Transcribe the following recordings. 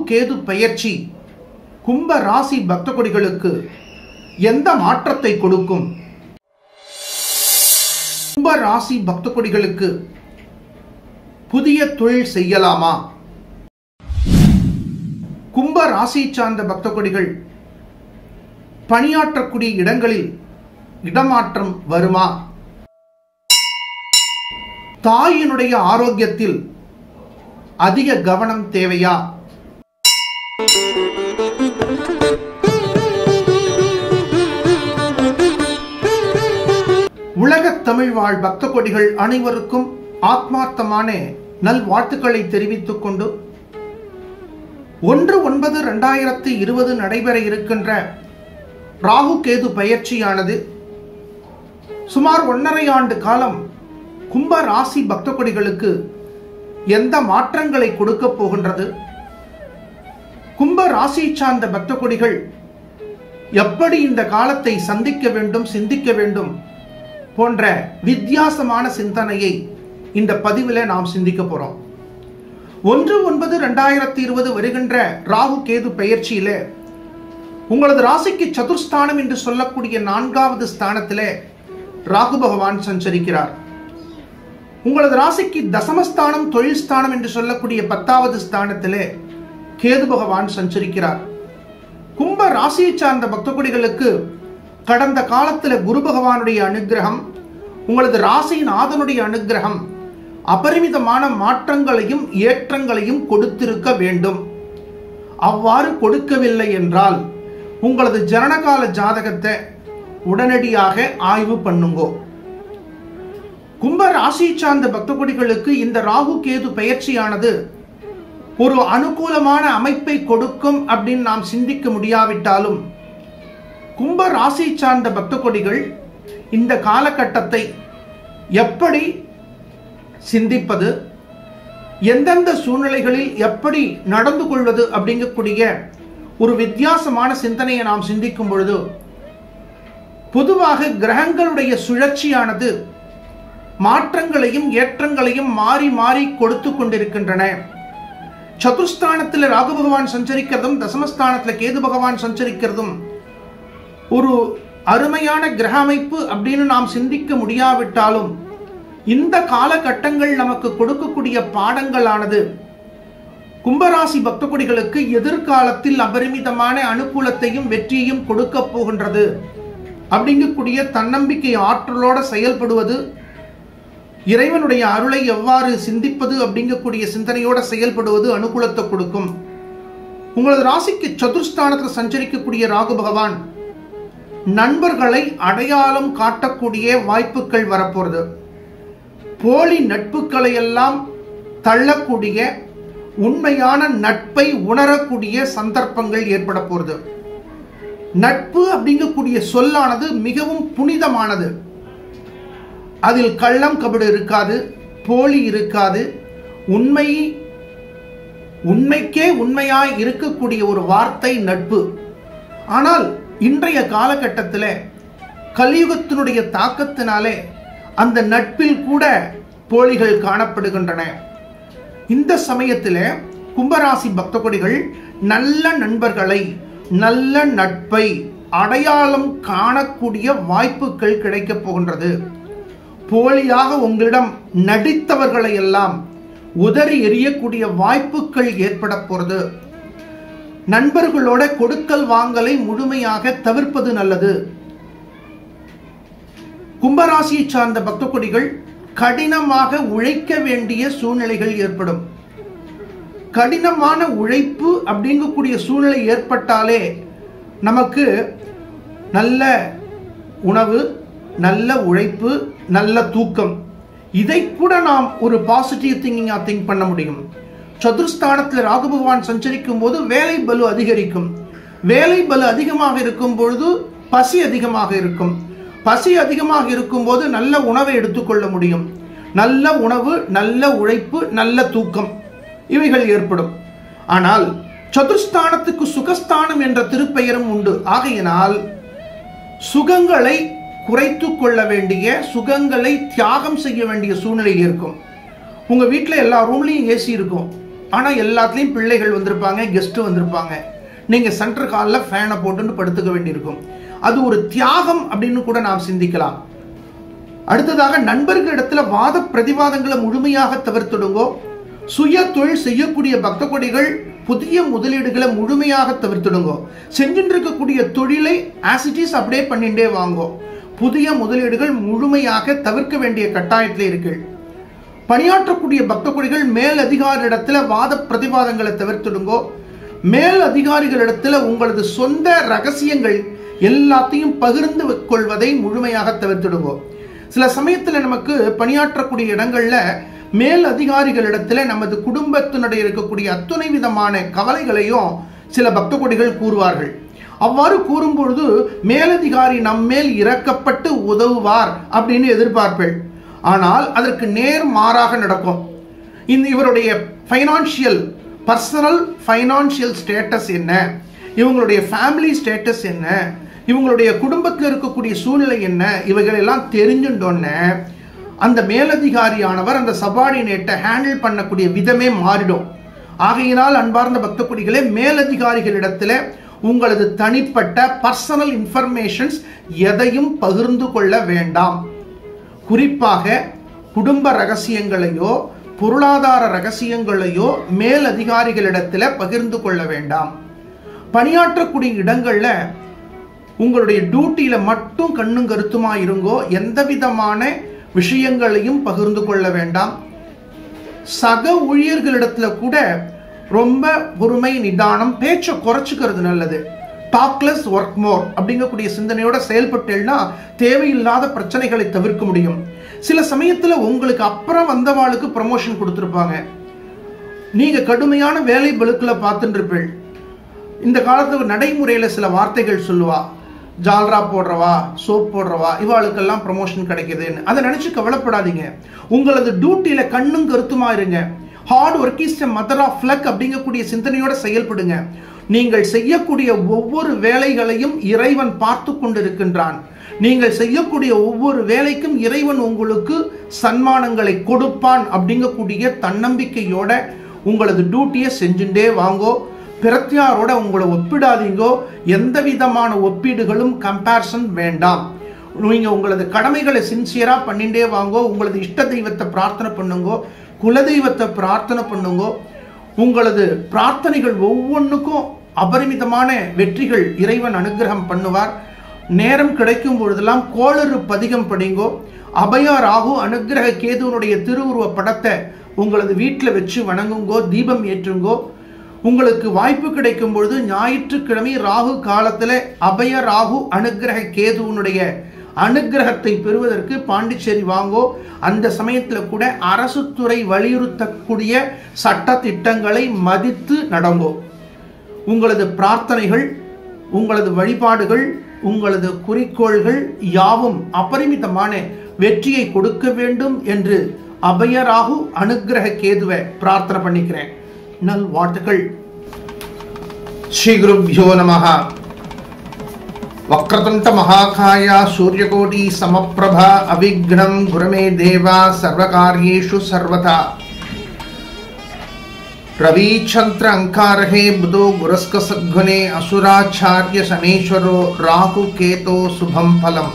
கேது பெயர்ச்சி கும்ப ராசி பக்த கொடிகளுக்கு எந்த மாற்றத்தை கொடுக்கும் கும்ப ராசி பக்த கொடிகளுக்கு புதிய தொழில் செய்யலாமா கும்ப ராசி சார்ந்த பக்த கொடிகள் பணியாற்றக்கூடிய இடங்களில் இடமாற்றம் வருமா தாயினுடைய ஆரோக்கியத்தில் அதிக கவனம் தேவையா உலகத் தமிழ் வாழ் பக்த கொடிகள் அனைவருக்கும் ஆத்மார்த்தமான நல்வாழ்த்துக்களை தெரிவித்துக் கொண்டு ஒன்று ஒன்பது ரெண்டாயிரத்தி இருபது நடைபெற இருக்கின்ற ராகு கேது பயிற்சியானது சுமார் ஒன்றரை ஆண்டு காலம் கும்ப ராசி பக்த கொடிகளுக்கு எந்த மாற்றங்களை கொடுக்க போகின்றது கும்ப ராசி சார்ந்த பக்த கொடிகள் எப்படி இந்த காலத்தை சந்திக்க வேண்டும் சிந்திக்க வேண்டும் போன்ற வித்தியாசமான சிந்தனையை இந்த பதிவில் நாம் சிந்திக்க போறோம் ஒன்று ஒன்பது ரெண்டாயிரத்தி இருபது வருகின்ற ராகு கேது பெயர்ச்சியில உங்களது ராசிக்கு சதுர்ஸ்தானம் என்று சொல்லக்கூடிய நான்காவது ஸ்தானத்திலே ராகு பகவான் சஞ்சரிக்கிறார் உங்களது ராசிக்கு தசமஸ்தானம் தொழில் ஸ்தானம் என்று சொல்லக்கூடிய பத்தாவது ஸ்தானத்திலே கேது பகவான் சஞ்சரிக்கிறார் கும்ப ராசியை சார்ந்த பக்த கொடிகளுக்கு கடந்த காலத்தில் குரு பகவானுடைய அனுகிரகம் உங்களது ராசியின் ஆதனுடைய அனுகிரகம் அபரிமிதமான மாற்றங்களையும் ஏற்றங்களையும் கொடுத்திருக்க வேண்டும் அவ்வாறு கொடுக்கவில்லை என்றால் உங்களது ஜனனகால ஜாதகத்தை உடனடியாக ஆய்வு பண்ணுங்கோ கும்ப ராசி சார்ந்த பக்த கொடிகளுக்கு இந்த ராகு கேது பயிற்சியானது ஒரு அனுகூலமான அமைப்பை கொடுக்கும் அப்படின்னு நாம் சிந்திக்க முடியாவிட்டாலும் கும்ப ராசி சார்ந்த பக்த கொடிகள் இந்த காலகட்டத்தை எப்படி சிந்திப்பது எந்தெந்த சூழ்நிலைகளில் எப்படி நடந்து கொள்வது அப்படிங்கக்கூடிய ஒரு வித்தியாசமான சிந்தனையை நாம் சிந்திக்கும் பொழுது பொதுவாக கிரகங்களுடைய சுழற்சியானது மாற்றங்களையும் ஏற்றங்களையும் மாறி மாறி கொடுத்து கொண்டிருக்கின்றன சதுர்ஸ்தானத்தில் ராகு பகவான் சஞ்சரிக்கிறதும் தசமஸ்தானத்தில் கேது பகவான் சஞ்சரிக்கிறதும் ஒரு அருமையான கிரக அமைப்பு அப்படின்னு நாம் சிந்திக்க முடியாவிட்டாலும் இந்த காலகட்டங்கள் நமக்கு கொடுக்கக்கூடிய பாடங்களானது கும்பராசி பக்த கொடிகளுக்கு எதிர்காலத்தில் அபரிமிதமான அனுகூலத்தையும் வெற்றியையும் கொடுக்க போகின்றது அப்படிங்கக்கூடிய தன்னம்பிக்கை ஆற்றலோட செயல்படுவது இறைவனுடைய அருளை எவ்வாறு சிந்திப்பது அப்படிங்கக்கூடிய சிந்தனையோட செயல்படுவது அனுகூலத்தை கொடுக்கும் உங்களது ராசிக்கு சதுர்ஸ்தானத்தில் சஞ்சரிக்கக்கூடிய ராகு பகவான் நண்பர்களை அடையாளம் காட்டக்கூடிய வாய்ப்புகள் வரப்போறது போலி நட்புகளை எல்லாம் தள்ளக்கூடிய உண்மையான நட்பை உணரக்கூடிய சந்தர்ப்பங்கள் ஏற்பட போறது நட்பு அப்படிங்கக்கூடிய சொல்லானது மிகவும் புனிதமானது அதில் கள்ளம் கபடு இருக்காது போலி இருக்காது உண்மை உண்மைக்கே உண்மையாய் இருக்கக்கூடிய ஒரு வார்த்தை நட்பு ஆனால் இன்றைய காலகட்டத்தில் கலியுகத்தினுடைய தாக்கத்தினாலே அந்த நட்பில் கூட போலிகள் காணப்படுகின்றன இந்த சமயத்தில் கும்பராசி பக்த கொடிகள் நல்ல நண்பர்களை நல்ல நட்பை அடையாளம் காணக்கூடிய வாய்ப்புகள் கிடைக்கப் போகின்றது போலியாக உங்களிடம் நடித்தவர்களை எல்லாம் உதறி எறியக்கூடிய வாய்ப்புகள் ஏற்பட போறது நண்பர்களோட கொடுக்கல் வாங்கலை முழுமையாக தவிர்ப்பது நல்லது கும்பராசியை சார்ந்த பக்த கொடிகள் கடினமாக உழைக்க வேண்டிய சூழ்நிலைகள் ஏற்படும் கடினமான உழைப்பு அப்படிங்கக்கூடிய சூழ்நிலை ஏற்பட்டாலே நமக்கு நல்ல உணவு நல்ல உழைப்பு நல்ல தூக்கம் இதை கூட நாம் ஒரு பாசிட்டிவ் திங்கிங்காக திங்க் பண்ண முடியும் சதுர்ஸ்தானத்தில் ராகு பகவான் சஞ்சரிக்கும் போது வேலை பலு அதிகரிக்கும் வேலை பலு அதிகமாக இருக்கும் பொழுது பசி அதிகமாக இருக்கும் பசி அதிகமாக இருக்கும்போது நல்ல உணவை எடுத்துக்கொள்ள முடியும் நல்ல உணவு நல்ல உழைப்பு நல்ல தூக்கம் இவைகள் ஏற்படும் ஆனால் சதுர்ஸ்தானத்துக்கு சுகஸ்தானம் என்ற திருப்பெயரும் உண்டு ஆகையினால் சுகங்களை குறைத்து கொள்ள வேண்டிய சுகங்களை தியாகம் செய்ய வேண்டிய சூழ்நிலை இருக்கும் உங்க வீட்டில் எல்லா ரூம்லையும் ஏசி இருக்கும் ஆனா எல்லாத்துலயும் பிள்ளைகள் வந்திருப்பாங்க கெஸ்ட் வந்திருப்பாங்க நீங்க சென்டர் ஹாலில் ஃபேனை போட்டுட்டு படுத்துக்க வேண்டியிருக்கும் அது ஒரு தியாகம் அப்படின்னு கூட நாம் சிந்திக்கலாம் அடுத்ததாக நண்பர்களிடத்துல வாத பிரதிவாதங்களை முழுமையாக தவிர்த்துடுங்கோ சுய தொழில் செய்யக்கூடிய பக்த கொடிகள் புதிய முதலீடுகளை முழுமையாக தவிர்த்துடுங்கோ செஞ்சுட்டு இருக்கக்கூடிய தொழிலை ஆசிட்டிஸ் அப்படியே பண்ணிட்டே வாங்கோ புதிய முதலீடுகள் முழுமையாக தவிர்க்க வேண்டிய கட்டாயத்தில் இருக்கு பணியாற்றக்கூடிய பக்த கொடிகள் மேல் அதிகாரியிடத்துல வாத பிரதிவாதங்களை தவிர்த்துடுங்கோ மேல் அதிகாரிகளிடத்துல உங்களது சொந்த ரகசியங்கள் எல்லாத்தையும் பகிர்ந்து கொள்வதை முழுமையாக தவிர்த்துடுங்கோ சில சமயத்துல நமக்கு பணியாற்றக்கூடிய இடங்கள்ல மேல் அதிகாரிகளிடத்துல நமது குடும்பத்தினுடைய இருக்கக்கூடிய அத்துணை விதமான கவலைகளையும் சில பக்த கொடிகள் கூறுவார்கள் அவ்வாறு கூறும்பொழுது மேலதிகாரி நம்மேல் இறக்கப்பட்டு உதவுவார் அப்படின்னு எதிர்பார்ப்பேன் ஆனால் அதற்கு நேர் மாறாக நடக்கும் இந்த இவருடைய ஃபைனான்சியல் பர்சனல் ஃபைனான்சியல் ஸ்டேட்டஸ் என்ன இவங்களுடைய ஃபேமிலி ஸ்டேட்டஸ் என்ன இவங்களுடைய குடும்பத்தில் இருக்கக்கூடிய சூழ்நிலை என்ன இவைகள் எல்லாம் தெரிஞ்சுட்டோன்னே அந்த மேலதிகாரியானவர் அந்த சபார்டினேட்டை ஹேண்டில் பண்ணக்கூடிய விதமே மாறிடும் ஆகையினால் அன்பார்ந்த பக்த குடிகளே மேலதிகாரிகளிடத்துல உங்களது தனிப்பட்ட பர்சனல் இன்ஃபர்மேஷன்ஸ் எதையும் பகிர்ந்து கொள்ள வேண்டாம் குறிப்பாக குடும்ப ரகசியங்களையோ பொருளாதார ரகசியங்களையோ மேல் அதிகாரிகளிடத்துல பகிர்ந்து கொள்ள வேண்டாம் பணியாற்றக்கூடிய இடங்கள்ல உங்களுடைய டியூட்டியில மட்டும் கண்ணும் கருத்துமா இருங்கோ எந்த விதமான விஷயங்களையும் பகிர்ந்து கொள்ள வேண்டாம் சக ஊழியர்களிடத்துல கூட ரொம்ப பொறுமை நிதானம் பேச்சை குறைச்சிக்கிறது நல்லது டாக்லெஸ் ஒர்க் மோர் அப்படிங்கக்கூடிய சிந்தனையோட செயல்பட்டேன்னா தேவையில்லாத பிரச்சனைகளை தவிர்க்க முடியும் சில சமயத்துல உங்களுக்கு அப்புறம் வந்தவாளுக்கு ப்ரமோஷன் கொடுத்துருப்பாங்க நீங்க கடுமையான வேலை பலுக்குல பார்த்துட்டு இருப்பீள் இந்த காலத்து நடைமுறையில சில வார்த்தைகள் சொல்லுவா ஜால்ரா போடுறவா சோப் போடுறவா இவாளுக்கெல்லாம் ப்ரமோஷன் கிடைக்குதுன்னு அதை நினைச்சு கவலைப்படாதீங்க உங்களது டியூட்டியில கண்ணும் கருத்துமா இருங்க hard work is mother of luck அப்படிங்கக்கூடிய சிந்தனையோட செயல்படுங்க நீங்கள் செய்யக்கூடிய ஒவ்வொரு வேலைகளையும் இறைவன் பார்த்து கொண்டிருக்கின்றான் நீங்கள் செய்யக்கூடிய ஒவ்வொரு வேலைக்கும் இறைவன் உங்களுக்கு சன்மானங்களை கொடுப்பான் அப்படிங்கக்கூடிய தன்னம்பிக்கையோட உங்களது டியூட்டியை செஞ்சுட்டே வாங்கோ பிரத்தியாரோட உங்களை ஒப்பிடாதீங்கோ எந்த விதமான ஒப்பீடுகளும் கம்பேரிசன் வேண்டாம் நீங்க உங்களது கடமைகளை சின்சியரா பண்ணிட்டே வாங்கோ உங்களது இஷ்ட தெய்வத்தை பிரார்த்தனை பண்ணுங்கோ குலதெய்வத்தை பிரார்த்தனை பண்ணுங்கோ உங்களது பிரார்த்தனைகள் ஒவ்வொன்றுக்கும் அபரிமிதமான வெற்றிகள் இறைவன் அனுகிரகம் பண்ணுவார் நேரம் கிடைக்கும் பொழுதெல்லாம் கோளறு பதிகம் படிங்கோ அபயா ராகு அனுகிரக கேதுவனுடைய திருவுருவ படத்தை உங்களது வீட்டில் வச்சு வணங்குங்கோ தீபம் ஏற்றுங்கோ உங்களுக்கு வாய்ப்பு கிடைக்கும் பொழுது ஞாயிற்றுக்கிழமை ராகு காலத்துல அபய ராகு அனுகிரக கேதுவனுடைய அனுகிரகத்தை பெறுவதற்கு பாண்டிச்சேரி வாங்கோ அந்த சமயத்துல கூட அரசு துறை வலியுறுத்தக்கூடிய சட்ட திட்டங்களை மதித்து நடங்கோ உங்களது பிரார்த்தனைகள் உங்களது வழிபாடுகள் உங்களது குறிக்கோள்கள் யாவும் அபரிமிதமான வெற்றியை கொடுக்க வேண்டும் என்று அபயராகு அனுகிரக கேதுவை பிரார்த்தனை பண்ணிக்கிறேன் நல் வாழ்த்துக்கள் ஸ்ரீ குருப்யோ நமஹ வக்ரதுண்ட மகாகாய சூரியகோடி சமப்பிரப அவிக்னம் குருமே தேவா சர்வகாரியேஷு சர்வதா रविचंद्र अंकारहे बुधो गुरस्क सद्गुणे असुराचार्य शनेश्वरो राहु केतो शुभम फलम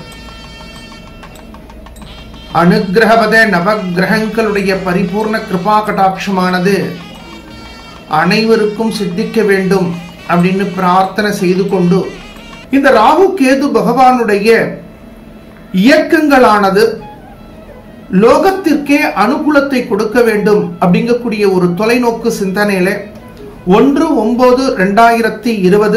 அனுகிரகவத நவகிரகங்களுடைய பரிபூர்ண கிருபா கடாட்சமானது அனைவருக்கும் சித்திக்க வேண்டும் அப்படின்னு பிரார்த்தனை செய்து கொண்டு இந்த ராகு கேது பகவானுடைய இயக்கங்களானது லோகத்திற்கே அனுகூலத்தை கொடுக்க வேண்டும் அப்படிங்கக்கூடிய ஒரு தொலைநோக்கு சிந்தனையில ஒன்று ஒன்பது ரெண்டாயிரத்தி இருபது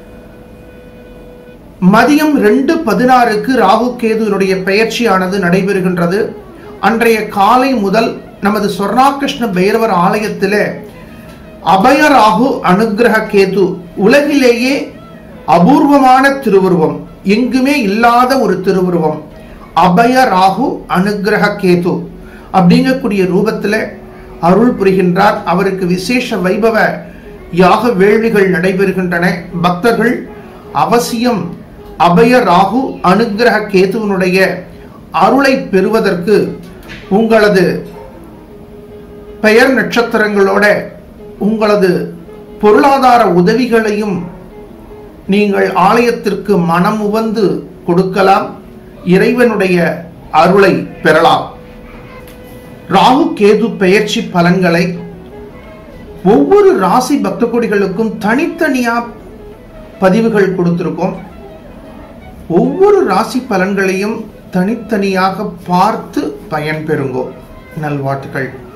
மதியம் ரெண்டு பதினாறுக்கு ராகு கேதுவினுடைய பெயர்ச்சியானது நடைபெறுகின்றது அன்றைய காலை முதல் நமது சொர்ணாகிருஷ்ண பைரவர் ஆலயத்திலே அபய ராகு அனுகிரக கேது உலகிலேயே அபூர்வமான திருவுருவம் எங்குமே இல்லாத ஒரு திருவுருவம் அபய ராகு அனுகிரக கேது அப்படிங்கக்கூடிய ரூபத்துல அருள் புரிகின்றார் அவருக்கு விசேஷ வைபவ யாக வேள்விகள் நடைபெறுகின்றன பக்தர்கள் அவசியம் அபய ராகு அனுகிரக கேதுவனுடைய அருளை பெறுவதற்கு உங்களது பெயர் நட்சத்திரங்களோட உங்களது பொருளாதார உதவிகளையும் நீங்கள் ஆலயத்திற்கு மனம் உவந்து கொடுக்கலாம் இறைவனுடைய அருளை பெறலாம் ராகு கேது பெயர்ச்சி பலன்களை ஒவ்வொரு ராசி பக்த கொடிகளுக்கும் தனித்தனியா பதிவுகள் கொடுத்திருக்கோம் ஒவ்வொரு ராசி பலன்களையும் தனித்தனியாக பார்த்து பயன்பெறுங்கோ நல்வாழ்த்துக்கள்